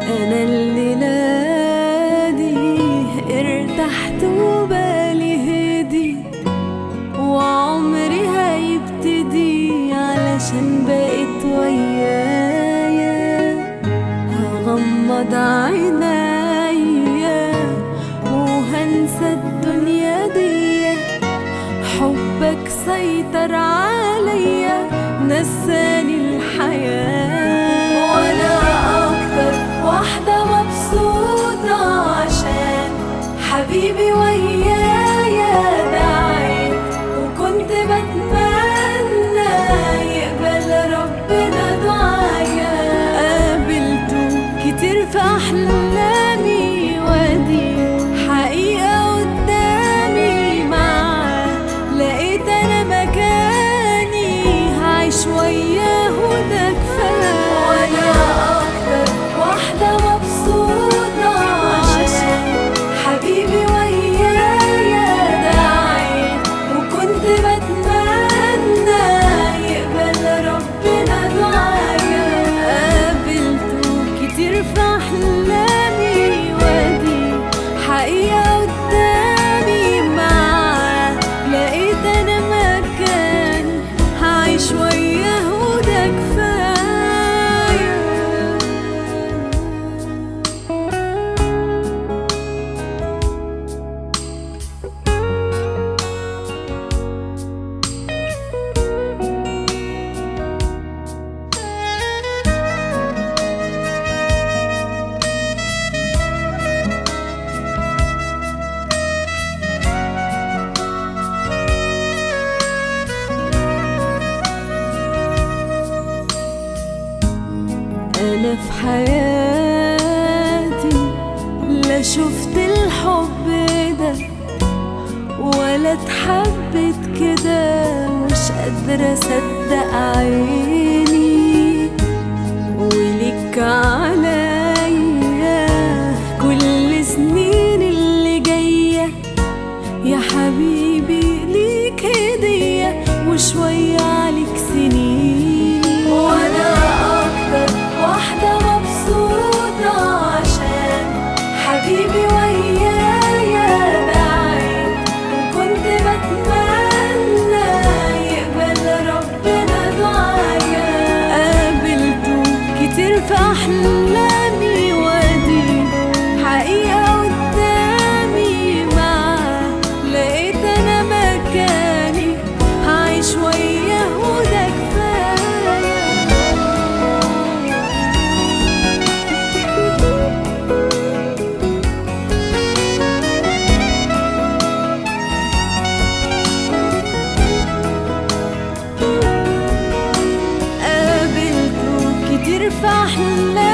أنا الليلة دي ارتحت وبالي هدي وعمري هيبتدي علشان بقيت ويايا هغمض عينيا وهنسى الدنيا دي حبك سيطر عليا نساني الحياة وانا اكتر واحدة مبسوطة عشان حبيبي ويايا دعيت وكنت بتمنى يقبل ربنا دعايا قابلته كتير في احلامي ودي حقيقة قدامي معاه لقيت انا مكاني هعيش وياه وده كفاية وانا اكتر واحدة مبسوطة عشان حبيبي ويايا دعيت وكنت بتمنى يقبل ربنا دعايا قابلته كتير في احلامي ودي حقيقة قدامي معاه لقيت انا مكاني هعيش وياه وده كفاية أنا في حياتي لا شفت الحب ده ولا اتحبت كده مش قادرة أصدق عيني وليك عليا كل سنين اللي جاية يا حبيبي ليك هدية وشوية عليك سنين وانا اكتر واحدة مبسوطة عشان حبيبي ويايا دعيت وكنت بتمنى يقبل ربنا دعايا قابلته كتير في احلامي ودي حقيقة قدامي معاه لقيت انا مكاني هعيش وياه وده كفاية قابلته كتير في أحلامي